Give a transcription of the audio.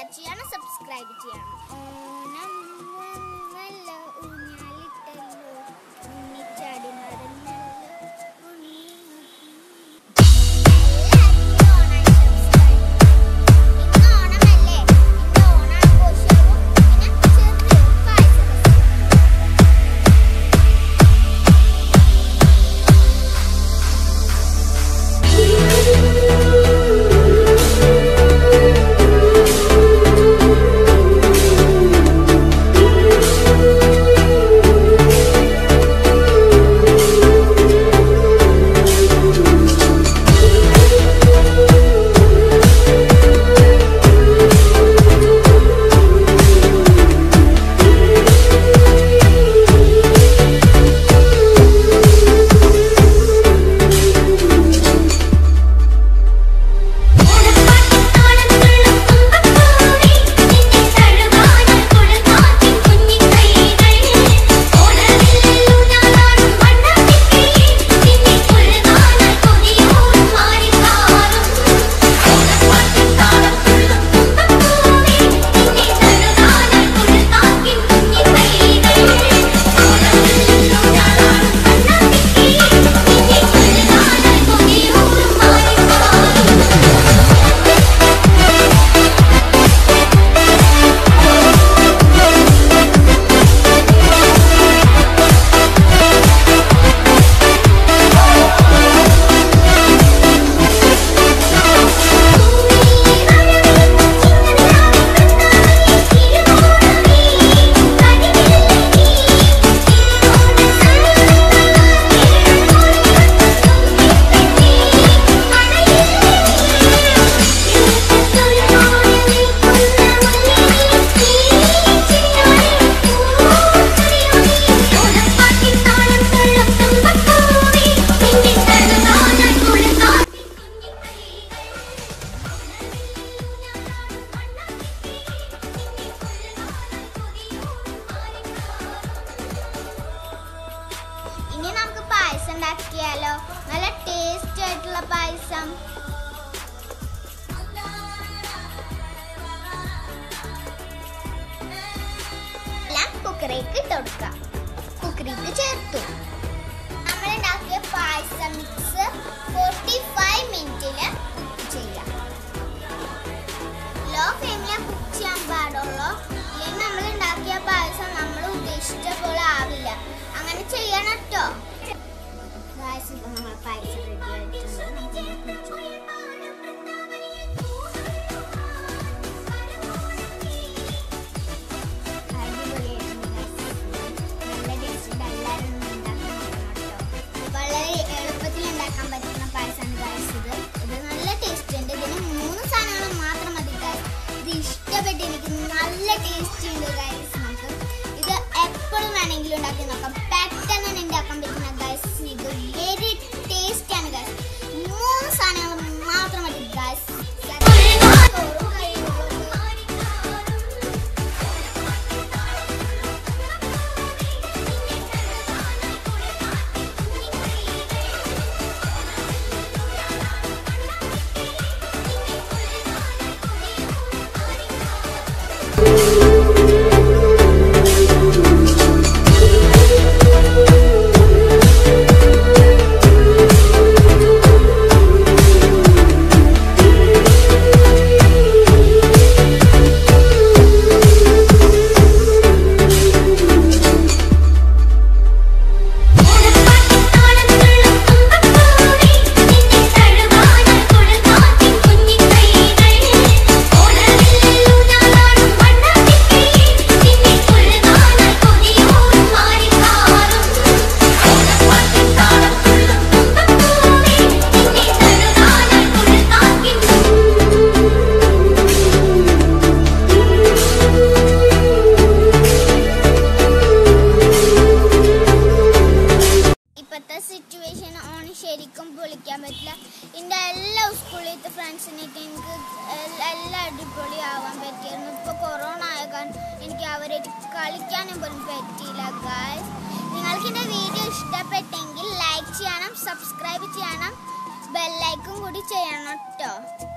ചെയ്യണം സബ്സ്ക്രൈബ് ചെയ്യണം ഓണം വന്നല്ലോ ഊഞ്ഞാലിട്ടല്ലോ ഉണ്ണിച്ചാടി നടന്നല്ലോ ഉണ്ണി എല്ലാവർക്കും ഓണാശംസകൾ. ഇന്ന് ഓണമല്ലേ ഇന്ന് ഓണാഘോഷവും പിന്നെ ചെറിയൊരു പായസ റെസിപ്പി ഇനി നമുക്ക് പായസം ഉണ്ടാക്കിയാലോ നല്ല ടേസ്റ്റ് ആയിട്ടുള്ള പായസം എല്ലാം കുക്കറിലേക്ക് ഇട്ട് കൊടുക്കാം കുക്കറിക്ക് ചേർത്തു നമ്മൾ ഉണ്ടാക്കിയ പായസ മിക്സ് ഫോർട്ടി ഫൈവ് മിനിറ്റിൽ ചെയ്യാം ലോ ഫ്ലെയിമിലെ കുക്ക് ചെയ്യാൻ പാടുള്ളൂ ഇല്ലെങ്കിൽ നമ്മൾ ഉണ്ടാക്കിയ പായസം നമ്മൾ ഉദ്ദേശിച്ച പോലെ ആവില്ല അങ്ങനെ ചെയ്യണം കേട്ടോ ഗായ്സ് ഇപ്പൊ നമ്മൾ പായസം റെഡി ആയിട്ടുണ്ട് നമുക്കൊന്ന് കുടിച്ചു അടിപൊളിയായിട്ടുണ്ട് guys. നല്ല ടേസ്റ്റ് ഉണ്ട് എല്ലാവരും ഒന്ന് ഉണ്ടാക്കി നോക്കണം കേട്ടോ വളരെ എളുപ്പത്തിൽ ഉണ്ടാക്കാൻ പറ്റുന്ന പായസമാണ് ഗായ്സ് ഇത് ഇത് നല്ല ടേസ്റ്റ് ഉണ്ട് ഇതിന് മൂന്ന് സാധനങ്ങൾ മാത്രം മതി ഗായ്സ് ഇത് ഇഷ്ടപ്പെട്ട് എനിക്ക് നല്ല ടേസ്റ്റ് ഉണ്ട് ഗായ്സ് നമുക്ക് ഇത് എപ്പോഴും വേണമെങ്കിലും ഉണ്ടാക്കി നോക്കാം പെട്ടെന്ന് തന്നെ ഉണ്ടാക്കാൻ പറ്റുന്ന ഗായ്സ് ഇത് വെരി ടേസ്റ്റ് ആണ് ഗായ്സ് മൂന്ന് സാധനങ്ങൾ മാത്രം മതി ഗായ്സ് ഇപ്പോഴത്തെ സിറ്റുവേഷൻ ഓൺ ശരിക്കും പൊളിക്കാൻ പറ്റില്ല എൻ്റെ എല്ലാ സ്കൂളിലത്തെ ഫ്രണ്ട്സിനൊക്കെ എനിക്ക് എൽ- എല്ലാം അടിപൊളി ആവാൻ പറ്റിയിരുന്നു ഇപ്പോൾ കൊറോണ ആയ കാരണം എനിക്ക് അവരായിട്ട് കളിക്കാനും പോലും പറ്റിയില്ല ഗായ്സ് നിങ്ങൾക്ക് എൻ്റെ വീഡിയോ ഇഷ്ടപ്പെട്ടെങ്കിൽ ലൈക്ക് ചെയ്യണം സബ്സ്ക്രൈബ് ചെയ്യണം ബെല്ലൈക്കും കൂടി ചെയ്യണം കേട്ടോ